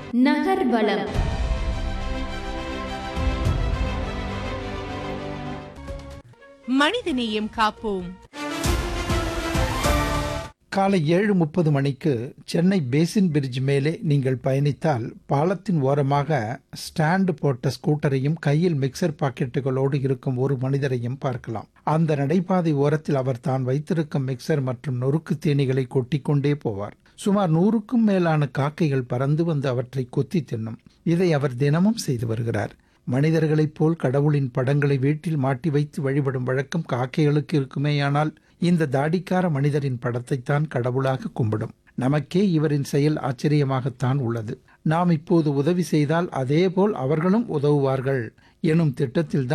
நகர்வலம் மனிதநேயம் காப்போம் காலை ஏழு முப்பது மணிக்கு சென்னை பேசின் பிரிட்ஜ் மேலே நீங்கள் பயணித்தால் பாலத்தின் ஓரமாக ஸ்டாண்டு போட்ட ஸ்கூட்டரையும் கையில் மிக்சர் பாக்கெட்டுகளோடு இருக்கும் ஒரு மனிதரையும் பார்க்கலாம் அந்த நடைபாதை ஓரத்தில் அவர் தான் வைத்திருக்கும் மிக்சர் மற்றும் நொறுக்கு தேனீகளை கொட்டிக்கொண்டே போவார் சுமார் நூறுக்கும் மேலான காக்கைகள் பறந்து வந்து அவற்றை கொத்தி தின்னும் இதை அவர் தினமும் செய்து வருகிறார் மனிதர்களைப் போல் கடவுளின் படங்களை வீட்டில் மாட்டி வைத்து வழிபடும் வழக்கம் காக்கைகளுக்கு இருக்குமேயானால் இந்த தாடிக்கார மனிதரின் படத்தைத்தான் கடவுளாக கும்பிடும் நமக்கே இவரின் செயல் ஆச்சரியமாகத்தான் உள்ளது நாம் இப்போது உதவி செய்தால் அதேபோல் அவர்களும் உதவுவார்கள் எனும் திட்டத்தில்